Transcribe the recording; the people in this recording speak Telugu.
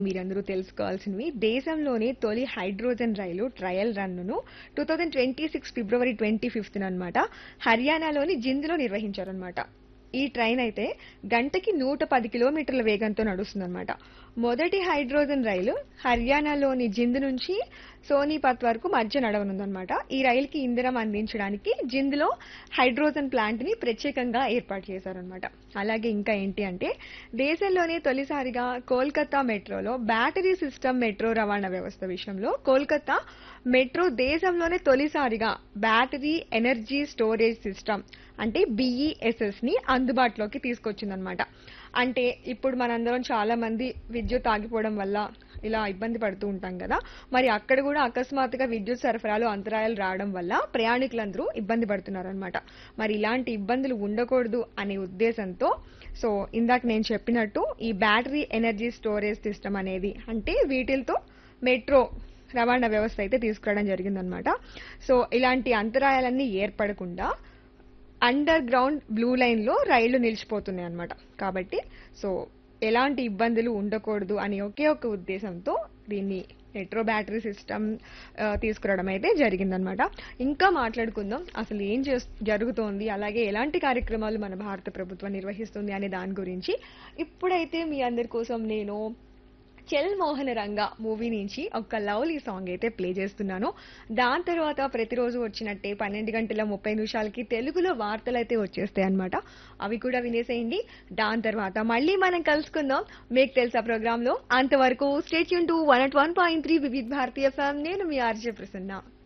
మీరందరూ తెలుసుకోవాల్సినవి దేశంలోని తొలి హైడ్రోజన్ రైలు ట్రయల్ రన్ను two thousand twenty six February twenty fifth అనమాట హర్యానాలోని జింద్లో నిర్వహించారనమాట ఈ ట్రైన్ అయితే గంటకి నూట పది కిలోమీటర్ల వేగంతో నడుస్తుందన్నమాట మొదటి హైడ్రోజన్ రైలు హర్యానాలోని జింద్ నుంచి సోనీపత్ వరకు మధ్య నడవనుందన్నమాట ఈ రైలుకి ఇంధనం అందించడానికి జింద్లో హైడ్రోజన్ ప్లాంట్ ని ప్రత్యేకంగా ఏర్పాటు చేశారనమాట అలాగే ఇంకా ఏంటి అంటే దేశంలోనే తొలిసారిగా కోల్కతా మెట్రోలో బ్యాటరీ సిస్టమ్ మెట్రో రవాణా వ్యవస్థ విషయంలో కోల్కతా మెట్రో దేశంలోనే తొలిసారిగా బ్యాటరీ ఎనర్జీ స్టోరేజ్ సిస్టమ్ అంటే బిఈఎస్ఎస్ ని అందుబాటులోకి తీసుకొచ్చిందనమాట అంటే ఇప్పుడు మనందరం చాలా మంది విద్యుత్ ఆగిపోవడం వల్ల ఇలా ఇబ్బంది పడుతూ ఉంటాం కదా మరి అక్కడ కూడా అకస్మాత్తుగా విద్యుత్ సరఫరాలు అంతరాయాలు రావడం వల్ల ప్రయాణికులందరూ ఇబ్బంది పడుతున్నారనమాట మరి ఇలాంటి ఇబ్బందులు ఉండకూడదు అనే ఉద్దేశంతో సో ఇందాక నేను చెప్పినట్టు ఈ బ్యాటరీ ఎనర్జీ స్టోరేజ్ సిస్టమ్ అనేది అంటే వీటితో మెట్రో రవాణా వ్యవస్థ అయితే తీసుకురావడం జరిగిందనమాట సో ఇలాంటి అంతరాయాలన్నీ ఏర్పడకుండా అండర్ గ్రౌండ్ బ్లూ లైన్ లో రైళ్లు నిలిచిపోతున్నాయి అన్నమాట కాబట్టి సో ఎలాంటి ఇబ్బందులు ఉండకూడదు అని ఒకే ఒక ఉద్దేశంతో దీన్ని మెట్రో బ్యాటరీ సిస్టమ్ తీసుకురావడం అయితే జరిగిందనమాట ఇంకా మాట్లాడుకుందాం అసలు ఏం చేస్ జరుగుతోంది అలాగే ఎలాంటి కార్యక్రమాలు మన భారత ప్రభుత్వం నిర్వహిస్తుంది అనే దాని గురించి ఇప్పుడైతే మీ అందరి కోసం నేను చెల్ మోహన రంగ మూవీ నుంచి ఒక లవ్లీ సాంగ్ అయితే ప్లే చేస్తున్నాను దాని తర్వాత ప్రతిరోజు వచ్చినట్టే పన్నెండు గంటల ముప్పై నిమిషాలకి తెలుగులో వార్తలు అయితే వచ్చేస్తాయి అనమాట అవి కూడా వినేసేయండి దాని తర్వాత మళ్ళీ మనం కలుసుకుందాం మీకు తెలుసా ప్రోగ్రామ్ లో అంతవరకు stay tuned to one at one point three Vividh Bharati FM నేను మీ ఆర్జే ప్రసన్న